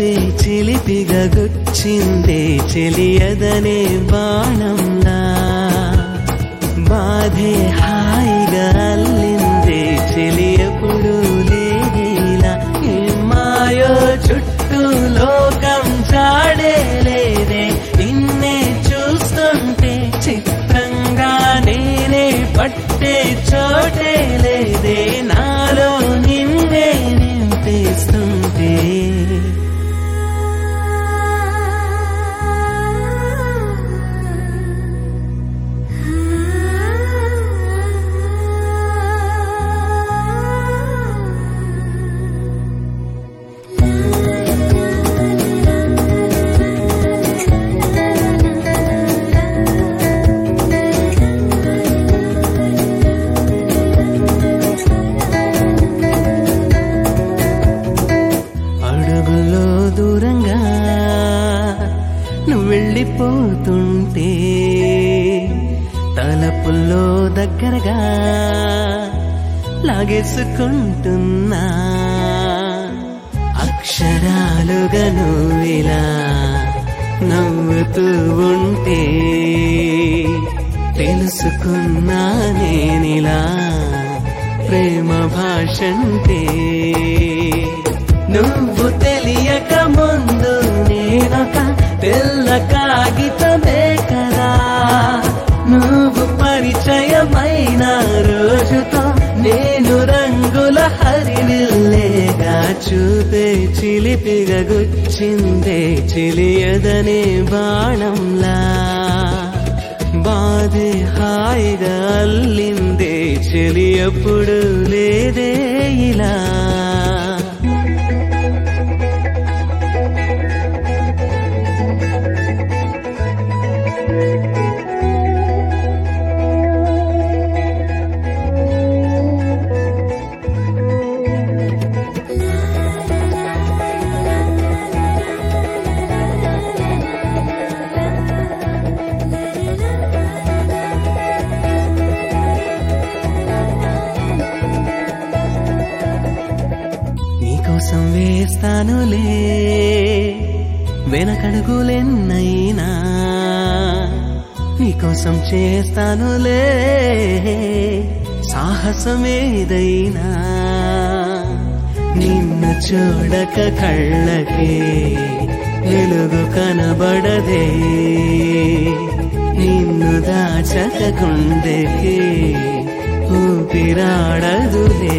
చూపే చిలిపిగా గుచ్చిందే చెలియదనే బాణంలా బాధే హాయిగా అల్లిందే చెలియప్పుడు లేదేలా మాయో చుట్టూ లోకం చాడే లేదే నిన్నే చూస్తుంటే చిత్రంగా నేనే పట్టే చోటే లేదే నాలో నిన్నే నింపేస్తుంటే అడుగుల్లో దూరంగా నువ్వు వెళ్ళిపోతుంటే తలపుల్లో దగ్గరగా లాగేసుకుంటున్నా అక్షరాలుగా నువ్విలా నవ్వుతూ ఉంటే తెలుసుకున్నా నేనిలా ప్రేమ భాషంటే నువ్వు తెలియక ముందు నేనొక తెల్ల కాగితమే కదా నువ్వు పరిచయమైన రోజుతో నేను రంగుల హరివిల్లేగా చూపే చిలిపిగా గుచ్చిందే చిలియదనే బాణంలా బాధే హాయిగా అల్లిందే చెలి ఎప్పుడు లేదే ఇలా నీకోసం వేస్తానులే వెనకడుగులెన్నైనా నీకోసం చేస్తానులే సాహసమేదైనా నిన్ను చూడక కళ్ళకే వెలుగు కనబడదే నిన్ను దాచక గుండెకే ఊపిరాడదులే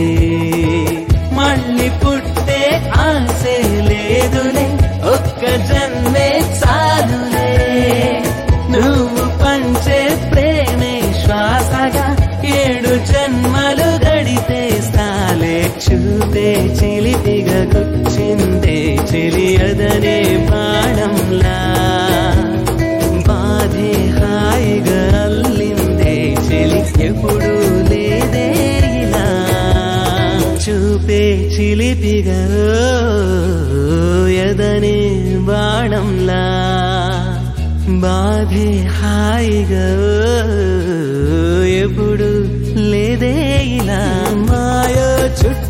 మళ్ళీ పుట్టే ఆసే లేదులే ఒక్క జన్మే చాలులే నువ్వు పంచే ప్రేమే శ్వాసగా ఏడు జన్మలు గడితే స్తాలే చూపే చిలిపిగా గుచ్చిందే చెలియదనే బాణంలా బాధే హాయిగా అల్లిందే చెలి ఎప్పుడు లేదే ఇలా చూపే చిలిపిగా ఎదనే బాణంలా బాధే హాయిగా ఎప్పుడు లేదే ఇలా మాయో చుట్టూ